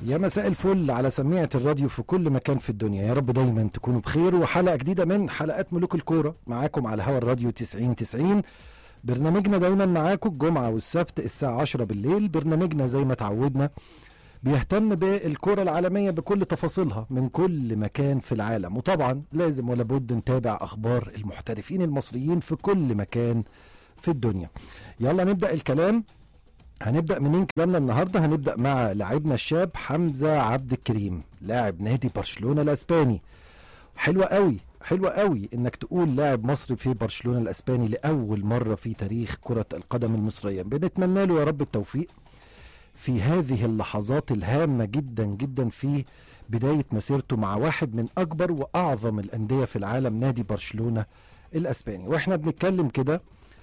يا مساء الفل على سميعة الراديو في كل مكان في الدنيا يا رب دايما تكونوا بخير وحلقة جديدة من حلقات ملوك الكورة معاكم على هوا الراديو 90 90 برنامجنا دايما معاكم الجمعة والسبت الساعة 10 بالليل برنامجنا زي ما تعودنا بيهتم بالكرة العالمية بكل تفاصيلها من كل مكان في العالم وطبعا لازم ولا بد نتابع أخبار المحترفين المصريين في كل مكان في الدنيا يلا نبدأ الكلام هنبدأ منين كلامنا النهارده هنبدأ مع لاعبنا الشاب حمزة عبد الكريم لاعب نادي برشلونة الأسباني حلوة قوي حلوة قوي انك تقول لاعب مصري في برشلونة الاسباني لاول مرة في تاريخ كرة القدم المصرية بنتمنى له يا رب التوفيق في هذه اللحظات الهامة جدا جدا في بداية مسيرته مع واحد من اكبر واعظم الاندية في العالم نادي برشلونة الاسباني واحنا بنتكلم كده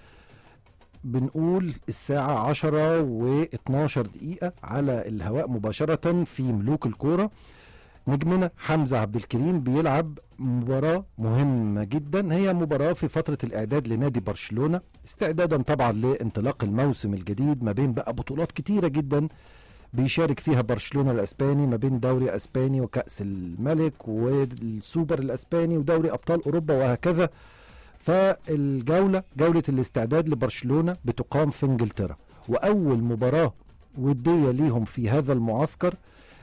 بنقول الساعة 10 و 12 دقيقة على الهواء مباشرة في ملوك الكورة نجمنا حمزة عبد الكريم بيلعب مباراة مهمة جدا هي مباراة في فترة الإعداد لنادي برشلونة استعدادا طبعا لانطلاق الموسم الجديد ما بين بقى بطولات كتيرة جدا بيشارك فيها برشلونة الأسباني ما بين دوري أسباني وكأس الملك والسوبر الأسباني ودوري أبطال أوروبا وهكذا فالجولة جولة الاستعداد لبرشلونة بتقام في انجلترا وأول مباراة ودية ليهم في هذا المعسكر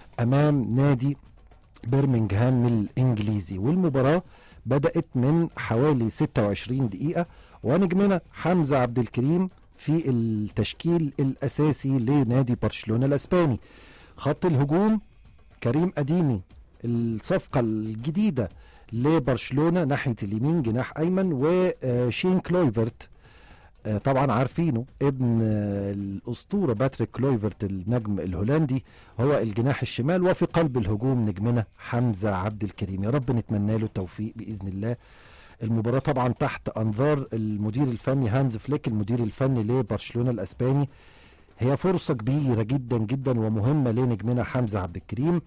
أمام نادي برمنجهام الإنجليزي والمباراة بدأت من حوالي 26 دقيقة ونجمنا حمزة عبد الكريم في التشكيل الأساسي لنادي برشلونة الأسباني خط الهجوم كريم أديمي الصفقة الجديدة لبرشلونه ناحيه اليمين جناح ايمن وشين كلويفرت آه، طبعا عارفينه ابن آه، الاسطوره باتريك كلويفرت النجم الهولندي هو الجناح الشمال وفي قلب الهجوم نجمنا حمزه عبد الكريم يا رب نتمنى له التوفيق باذن الله المباراه طبعا تحت انظار المدير الفني هانز فليك المدير الفني لبرشلونه الاسباني هي فرصه كبيره جدا جدا ومهمه لنجمنا حمزه عبد الكريم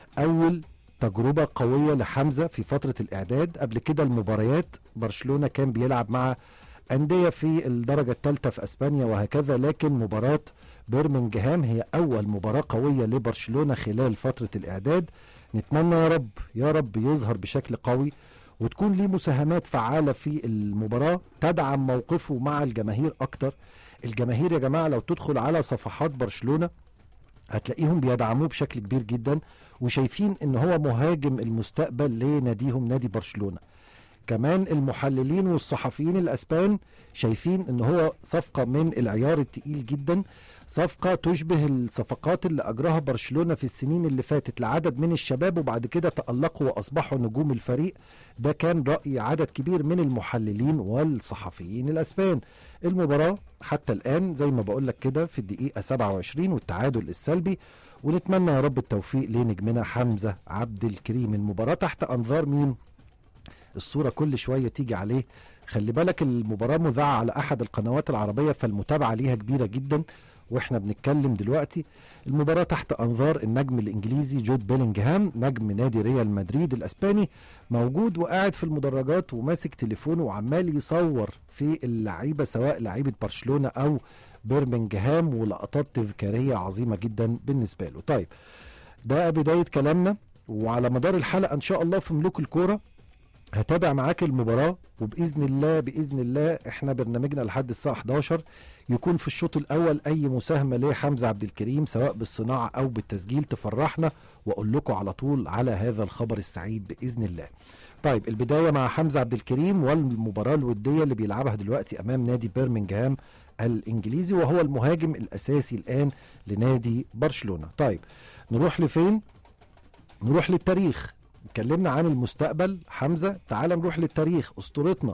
اول تجربة قوية لحمزة في فترة الإعداد قبل كده المباريات برشلونة كان بيلعب مع أندية في الدرجة الثالثة في أسبانيا وهكذا لكن مباراة برمنجهام هي أول مباراة قوية لبرشلونة خلال فترة الإعداد نتمنى يا رب يا رب يظهر بشكل قوي وتكون ليه مساهمات فعالة في المباراة تدعم موقفه مع الجماهير أكتر الجماهير يا جماعة لو تدخل على صفحات برشلونة هتلاقيهم بيدعموه بشكل كبير جدا وشايفين ان هو مهاجم المستقبل لناديهم نادي برشلونه كمان المحللين والصحفيين الاسبان شايفين ان هو صفقه من العيار التقيل جدا صفقة تشبه الصفقات اللي أجراها برشلونة في السنين اللي فاتت لعدد من الشباب وبعد كده تألقوا وأصبحوا نجوم الفريق ده كان رأي عدد كبير من المحللين والصحفيين الأسبان المباراة حتى الآن زي ما بقول لك كده في الدقيقة 27 والتعادل السلبي ونتمنى يا رب التوفيق لنجمنا حمزة عبد الكريم المباراة تحت أنظار مين الصورة كل شوية تيجي عليه خلي بالك المباراة مذاعة على أحد القنوات العربية فالمتابعة ليها كبيرة جدا واحنا بنتكلم دلوقتي المباراة تحت أنظار النجم الإنجليزي جود بيلينجهام نجم نادي ريال مدريد الأسباني موجود وقاعد في المدرجات وماسك تليفونه وعمال يصور في اللعيبة سواء لعيبة برشلونة أو برمنجهام ولقطات تذكارية عظيمة جدا بالنسبة له طيب ده بداية كلامنا وعلى مدار الحلقة إن شاء الله في ملوك الكورة هتابع معاك المباراة وبإذن الله بإذن الله احنا برنامجنا لحد الساعة 11 يكون في الشوط الأول أي مساهمة لحمزة عبد الكريم سواء بالصناعة أو بالتسجيل تفرحنا وأقول لكم على طول على هذا الخبر السعيد بإذن الله طيب البداية مع حمزة عبد الكريم والمباراة الودية اللي بيلعبها دلوقتي أمام نادي بيرمنجهام الإنجليزي وهو المهاجم الأساسي الآن لنادي برشلونة طيب نروح لفين؟ نروح للتاريخ اتكلمنا عن المستقبل حمزة تعال نروح للتاريخ أسطورتنا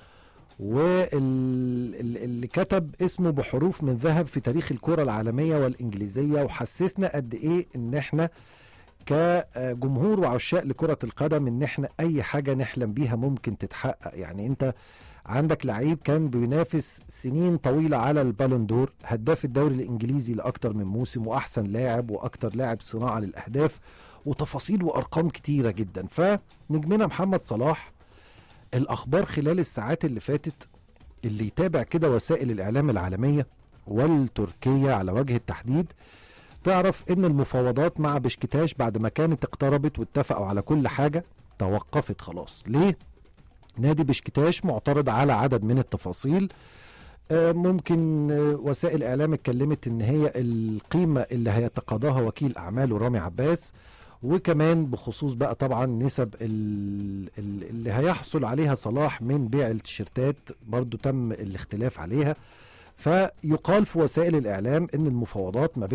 واللي كتب اسمه بحروف من ذهب في تاريخ الكرة العالمية والإنجليزية وحسسنا قد إيه إن إحنا كجمهور وعشاق لكرة القدم إن إحنا أي حاجة نحلم بيها ممكن تتحقق يعني أنت عندك لعيب كان بينافس سنين طويلة على البالون دور هداف الدوري الإنجليزي لأكتر من موسم وأحسن لاعب وأكتر لاعب صناعة للأهداف وتفاصيل وأرقام كتيرة جدا فنجمنا محمد صلاح الأخبار خلال الساعات اللي فاتت اللي يتابع كده وسائل الإعلام العالمية والتركية على وجه التحديد تعرف ان المفاوضات مع بشكتاش بعد ما كانت اقتربت واتفقوا على كل حاجة توقفت خلاص ليه؟ نادي بشكتاش معترض على عدد من التفاصيل آه، ممكن آه، وسائل اعلام اتكلمت ان هي القيمه اللي هيتقاضاها وكيل اعماله رامي عباس وكمان بخصوص بقى طبعا نسب ال- ال- اللي هيحصل عليها صلاح من بيع التيشيرتات برضو تم الاختلاف عليها فيقال في وسائل الاعلام ان المفاوضات ما بين